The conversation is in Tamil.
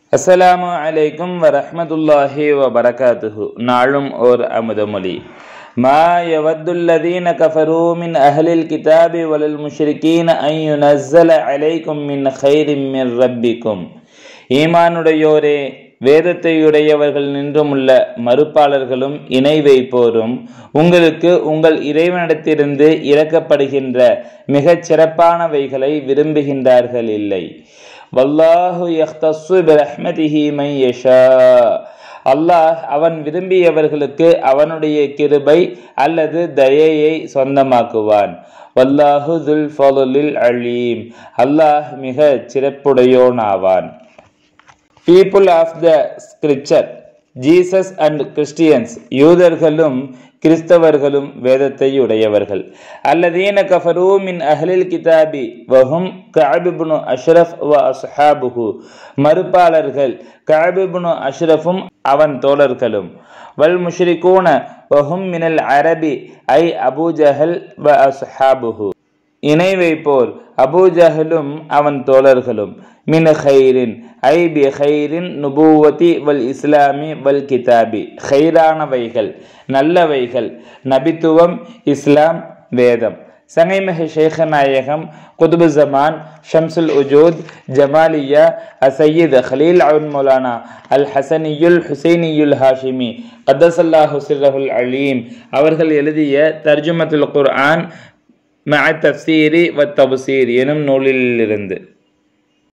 அஸ்ஸலாமு அலைக்கும் வரஹ்மத்துல்லாஹி வபரகாத்துஹு நாளும் ஓர் அமுதமொழி ما يود الذين كفروا من أهل الكتاب وللمشركين أن ينزل عليكم من خير من ربكم ஈமானுடையோரே வேதத்தை உடையவர்கள் நின்றுமுள்ள மறுப்பாளர்களும் இணை வைப்போரும் உங்களுக்கு உங்கள் இறைவனிடத்திலிருந்து இறக்கப்படுகின்ற மிகச் சிறப்பானவைகளை விரும்புகின்றார்கள் இல்லை வல்லாஹு யஹ்தஸ்ஸு பிரஹ்மதிஹி மை யஷா அல்லாஹ் அவன் விரும்பியவர்களுக்கு அவனுடைய கிருபை அல்லது தயையை சொந்தமாக்குவான் வல்லாஹு துல் ஃபலுலில் அலீம் அல்லாஹ் மிக சிறப்புடையோனாவான் people of the scripture Jesus and Christians யூதர்களும் கிறிஸ்தவர்களும் வேதத்தை உடையவர்கள் அல்லதீன கஃபரூ மின் அஹ்லில் கிதாபி வஹும் கஅபிப்னு அஷ்ரஃப் வ அஸ்ஹாபுஹு மறுப்பாளர்கள் கஅபிப்னு அஷ்ரஃபும் அவன் தோழர்களும் வல் முஷ்ரிகூன வஹும் மினல் அரபி ஐ அபூ ஜஹல் வ அஸ்ஹாபுஹு இணை வைப்போர் அபூஜஹலும் அவன் தோழர்களும் மின் ஹைரின் ஐ பி ஹைரின் நுபூவதி வல் இஸ்லாமி வல் கிதாபி ஹைரானவைகள் நல்லவைகள் நபித்துவம் இஸ்லாம் வேதம் சங்கைமிகு ஷேഖநாயகம் குதுபு ஜமான் ஷம்சுல் உஜூத் ஜமாலியா அசையீத் ஹலீல் அவுன் மௌலானா அல் ஹசனியுல் ஹுசைனியுல் ஹாஷிமி கத்தசல்லாஹு சிர்ரஹுல் அலீம் அவர்கள் எழுதிய தர்ஜுமத்துல் குர்ஆன் மஅ தஃசீரி வ தப்சீர் எனும் நூலிலிருந்து